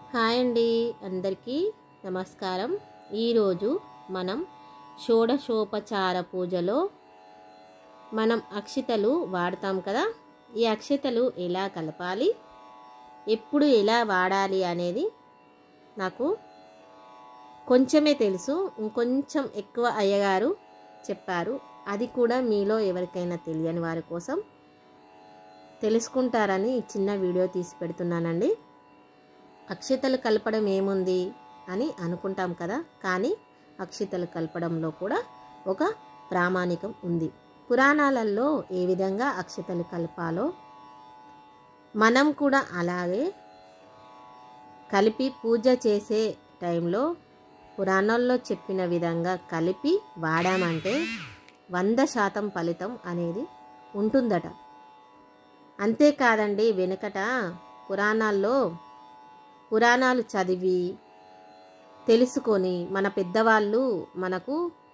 hi అండి అందరికీ నమస్కారం ఈరోజు మనం షోడశోపచార పూజలో మనం అక్షితలు వాడతాం కదా ఈ అక్షితలు ఎలా కలపాలి ఎప్పుడు ఎలా వాడాలి అనేది నాకు కొంచెమే తెలుసు ఇంకొంచెం ఎక్కువ అయ్యగారు చెప్పారు అది కూడా మీలో ఎవరికైనా తెలియని వారి కోసం తెలుసుకుంటారని ఈ చిన్న వీడియో తీసి పెడుతున్నానండి అక్షితలు కలపడం ఏముంది అని అనుకుంటాం కదా కానీ అక్షితలు కలపడంలో కూడా ఒక ప్రామాణికం ఉంది పురాణాలలో ఏ విధంగా అక్షితలు కలపాలో మనం కూడా అలాగే కలిపి పూజ చేసే టైంలో పురాణాల్లో చెప్పిన విధంగా కలిపి వాడామంటే వంద శాతం ఫలితం అనేది ఉంటుందట అంతేకాదండి వెనుకట పురాణాల్లో పురాణాలు చదివి తెలుసుకొని మన పెద్దవాళ్ళు మనకు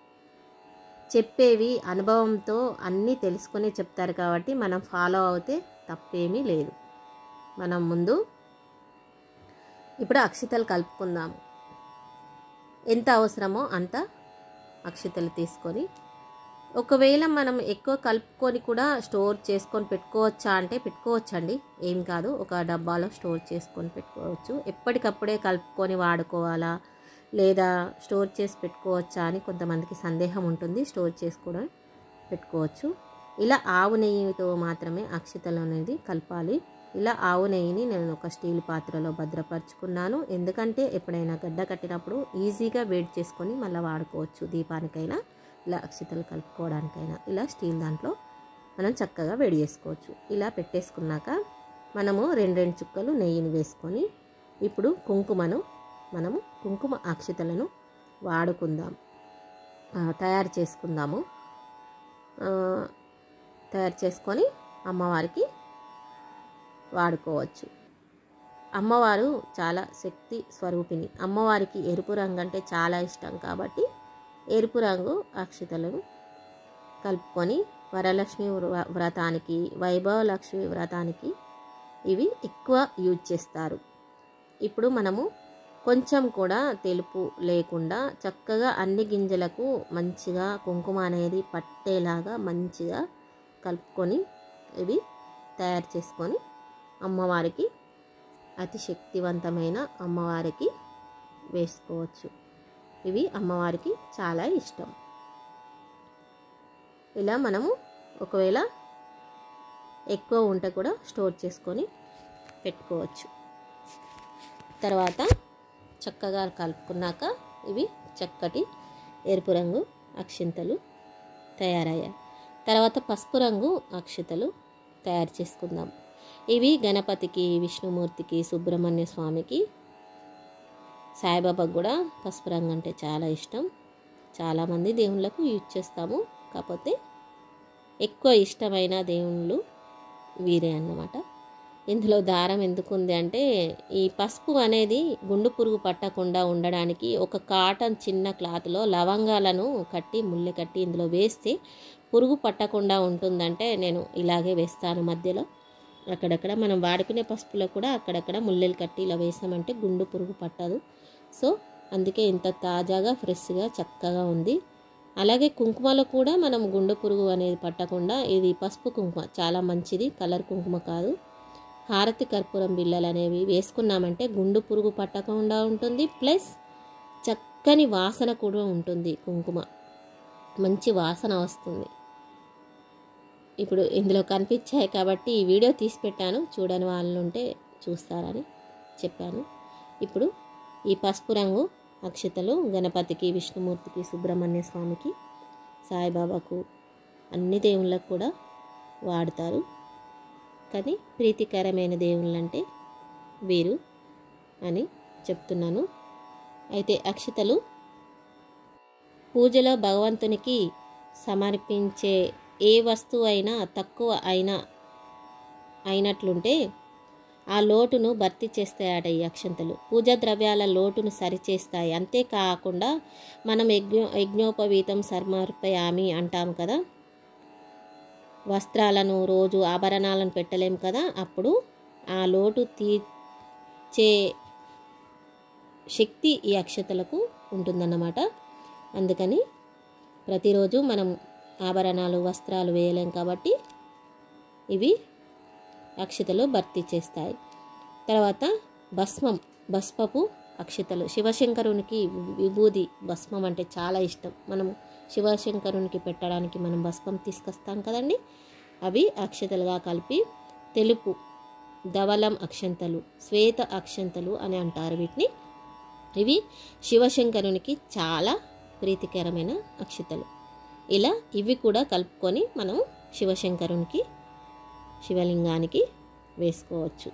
చెప్పేవి అనుభవంతో అన్నీ తెలుసుకొని చెప్తారు కాబట్టి మనం ఫాలో అవుతే తప్పేమీ లేదు మనం ముందు ఇప్పుడు అక్షితలు కలుపుకుందాము ఎంత అవసరమో అంత అక్షితలు తీసుకొని ఒకవేళ మనం ఎక్కువ కలుపుకొని కూడా స్టోర్ చేసుకొని పెట్టుకోవచ్చా అంటే పెట్టుకోవచ్చండి ఏం కాదు ఒక డబ్బాలో స్టోర్ చేసుకొని పెట్టుకోవచ్చు ఎప్పటికప్పుడే కలుపుకొని వాడుకోవాలా లేదా స్టోర్ చేసి పెట్టుకోవచ్చా అని కొంతమందికి సందేహం ఉంటుంది స్టోర్ చేసుకోవడం పెట్టుకోవచ్చు ఇలా ఆవు నెయ్యితో మాత్రమే అక్షితలు అనేది కలపాలి ఇలా ఆవు నెయ్యిని నేను ఒక స్టీల్ పాత్రలో భద్రపరుచుకున్నాను ఎందుకంటే ఎప్పుడైనా గడ్డ కట్టినప్పుడు ఈజీగా వేడి చేసుకొని మళ్ళీ వాడుకోవచ్చు దీపానికైనా ఇలా అక్షితలు కలుపుకోవడానికైనా ఇలా స్టీల్ దాంట్లో మనం చక్కగా వేడి చేసుకోవచ్చు ఇలా పెట్టేసుకున్నాక మనము రెండు రెండు చుక్కలు నెయ్యిని వేసుకొని ఇప్పుడు కుంకుమను మనము కుంకుమ అక్షితలను వాడుకుందాం తయారు చేసుకుందాము తయారు చేసుకొని అమ్మవారికి వాడుకోవచ్చు అమ్మవారు చాలా శక్తి స్వరూపిణి అమ్మవారికి ఎరుపు రంగు అంటే చాలా ఇష్టం కాబట్టి ఎరుపు రంగు అక్షితలను కలుపుకొని వరలక్ష్మి వ్రతానికి వైభవ లక్ష్మి వ్రతానికి ఇవి ఎక్కువ యూజ్ చేస్తారు ఇప్పుడు మనము కొంచెం కూడా తెలుపు లేకుండా చక్కగా అన్ని గింజలకు మంచిగా కుంకుమ అనేది పట్టేలాగా మంచిగా కలుపుకొని ఇవి తయారు చేసుకొని అమ్మవారికి అతి శక్తివంతమైన అమ్మవారికి వేసుకోవచ్చు ఇవి అమ్మవారికి చాలా ఇష్టం ఇలా మనము ఒకవేళ ఎక్కువ ఉంటే కూడా స్టోర్ చేసుకొని పెట్టుకోవచ్చు తర్వాత చక్కగా కలుపుకున్నాక ఇవి చక్కటి ఎరుపు రంగు అక్షింతలు తయారయ్యాయి తర్వాత పసుపు రంగు అక్షితలు తయారు చేసుకుందాం ఇవి గణపతికి విష్ణుమూర్తికి సుబ్రహ్మణ్య స్వామికి సాయిబాబాకు కూడా పసుపు రంగు అంటే చాలా ఇష్టం చాలామంది దేవుళ్ళకు యూజ్ చేస్తాము కాకపోతే ఎక్కువ ఇష్టమైన దేవుళ్ళు వీరే అన్నమాట ఇందులో దారం ఎందుకుంది అంటే ఈ పసుపు అనేది గుండు పురుగు పట్టకుండా ఉండడానికి ఒక కాటన్ చిన్న క్లాత్లో లవంగాలను కట్టి ముళ్ళె కట్టి ఇందులో వేస్తే పురుగు పట్టకుండా ఉంటుందంటే నేను ఇలాగే వేస్తాను మధ్యలో అక్కడక్కడ మనం వాడుకునే పసుపులో కూడా అక్కడక్కడ ముల్లెలు కట్టి ఇలా వేసామంటే గుండు పురుగు పట్టదు సో అందుకే ఇంత తాజాగా ఫ్రెష్గా చక్కగా ఉంది అలాగే కుంకుమలో కూడా మనం గుండు పురుగు అనేది పట్టకుండా ఇది పసుపు కుంకుమ చాలా మంచిది కలర్ కుంకుమ కాదు హారతి కర్పూరం బిళ్ళలు అనేవి వేసుకున్నామంటే గుండు పురుగు పట్టకుండా ఉంటుంది ప్లస్ చక్కని వాసన కూడా ఉంటుంది కుంకుమ మంచి వాసన వస్తుంది ఇప్పుడు ఇందులో కనిపించాయి కాబట్టి ఈ వీడియో తీసి పెట్టాను చూడని వాళ్ళు ఉంటే చూస్తారని చెప్పాను ఇప్పుడు ఈ పసుపు రంగు అక్షతలు గణపతికి విష్ణుమూర్తికి సుబ్రహ్మణ్య స్వామికి సాయిబాబాకు అన్ని దేవుళ్ళకు కూడా వాడతారు కానీ ప్రీతికరమైన దేవుళ్ళంటే వీరు అని చెప్తున్నాను అయితే అక్షతలు పూజలో భగవంతునికి సమర్పించే ఏ వస్తువు అయినా తక్కువ అయినా అయినట్లుంటే ఆ లోటును భర్తీ చేస్తాయట ఈ అక్షంతలు పూజా ద్రవ్యాల లోటును సరిచేస్తాయి అంతేకాకుండా మనం యజ్ఞో యజ్ఞోపవీతం సమర్పయామి అంటాం కదా వస్త్రాలను రోజు ఆభరణాలను పెట్టలేం కదా అప్పుడు ఆ లోటు తీర్చే శక్తి ఈ అక్షతలకు ఉంటుందన్నమాట అందుకని ప్రతిరోజు మనం ఆభరణాలు వస్త్రాలు వేయలేం కాబట్టి ఇవి అక్షతలు భర్తీ చేస్తాయి తర్వాత భస్మం భస్మపు అక్షతలు శివశంకరునికి విభూది భస్మం అంటే చాలా ఇష్టం మనం శివశంకరునికి పెట్టడానికి మనం భస్మం తీసుకొస్తాం కదండి అవి అక్షతలుగా కలిపి తెలుపు ధవలం అక్షంతలు శ్వేత అక్షంతలు అని అంటారు వీటిని ఇవి శివశంకరునికి చాలా ప్రీతికరమైన అక్షతలు ఇలా ఇవి కూడా కలుపుకొని మనం శివశంకరునికి శివలింగానికి వేసుకోవచ్చు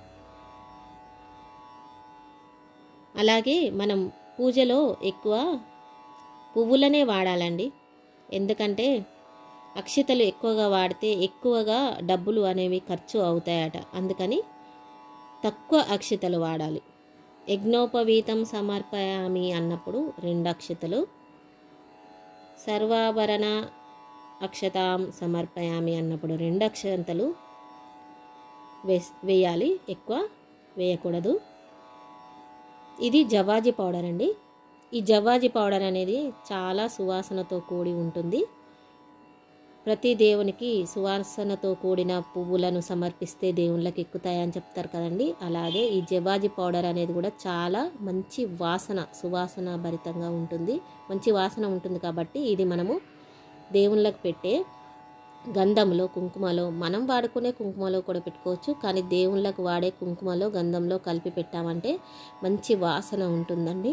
అలాగే మనం పూజలో ఎక్కువ పువ్వులనే వాడాలండి ఎందుకంటే అక్షతలు ఎక్కువగా వాడితే ఎక్కువగా డబ్బులు అనేవి ఖర్చు అవుతాయట అందుకని తక్కువ అక్షతలు వాడాలి యజ్ఞోపవీతం సమర్పయామి అన్నప్పుడు రెండు అక్షతలు సర్వాభరణ అక్షతాం సమర్పయామి అన్నప్పుడు రెండు అక్షంతలు వే వేయాలి ఎక్కువ వేయకూడదు ఇది జవాజీ పౌడర్ అండి ఈ జవాజీ పౌడర్ అనేది చాలా సువాసనతో కూడి ఉంటుంది ప్రతి దేవునికి సువాసనతో కూడిన పువ్వులను సమర్పిస్తే దేవుళ్ళకి ఎక్కుతాయని చెప్తారు కదండి అలాగే ఈ జవాజీ పౌడర్ అనేది కూడా చాలా మంచి వాసన సువాసన భరితంగా ఉంటుంది మంచి వాసన ఉంటుంది కాబట్టి ఇది మనము దేవుళ్ళకి పెట్టే గంధంలో కుంకుమలో మనం వాడుకునే కుంకుమలో కూడా పెట్టుకోవచ్చు కానీ దేవుళ్ళకు వాడే కుంకుమలో గంధంలో కలిపి పెట్టామంటే మంచి వాసన ఉంటుందండి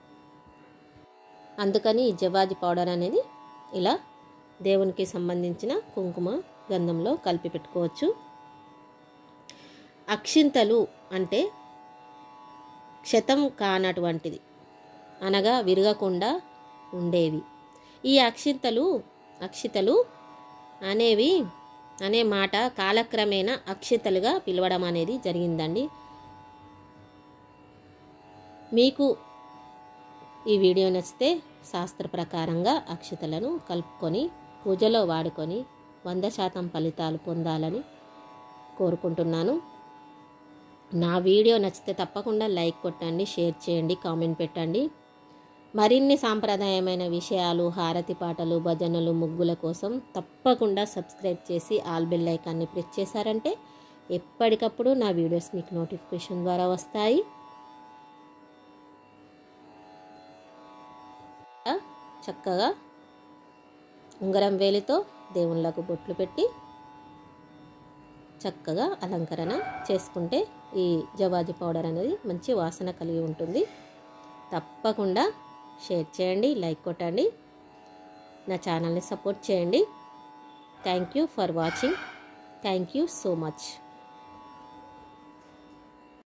అందుకని ఈ జవాజీ పౌడర్ అనేది ఇలా దేవునికి సంబంధించిన కుంకుమ గంధంలో కలిపి పెట్టుకోవచ్చు అక్షింతలు అంటే క్షతం కానటువంటిది అనగా విరగకుండా ఉండేవి ఈ అక్షింతలు అక్షితలు అనేవి అనే మాట కాలక్రమేణా అక్షితలుగా పిలవడం అనేది జరిగిందండి మీకు ఈ వీడియో నచ్చితే శాస్త్ర ప్రకారంగా అక్షతలను కలుపుకొని పూజలో వాడుకొని వంద శాతం ఫలితాలు పొందాలని కోరుకుంటున్నాను నా వీడియో నచ్చితే తప్పకుండా లైక్ కొట్టండి షేర్ చేయండి కామెంట్ పెట్టండి మరిన్ని సాంప్రదాయమైన విషయాలు హారతి పాటలు భజనలు ముగ్గుల కోసం తప్పకుండా సబ్స్క్రైబ్ చేసి ఆల్ బెల్ ఐకాన్ని ప్రెస్ చేశారంటే ఎప్పటికప్పుడు నా వీడియోస్ మీకు నోటిఫికేషన్ ద్వారా వస్తాయి చక్కగా ఉంగరం వేలితో దేవుళ్ళకు బొట్లు పెట్టి చక్కగా అలంకరణ చేసుకుంటే ఈ జవాజీ పౌడర్ అనేది మంచి వాసన కలిగి ఉంటుంది తప్పకుండా షేర్ చేయండి లైక్ కొట్టండి నా ఛానల్ని సపోర్ట్ చేయండి thank you for watching thank you so much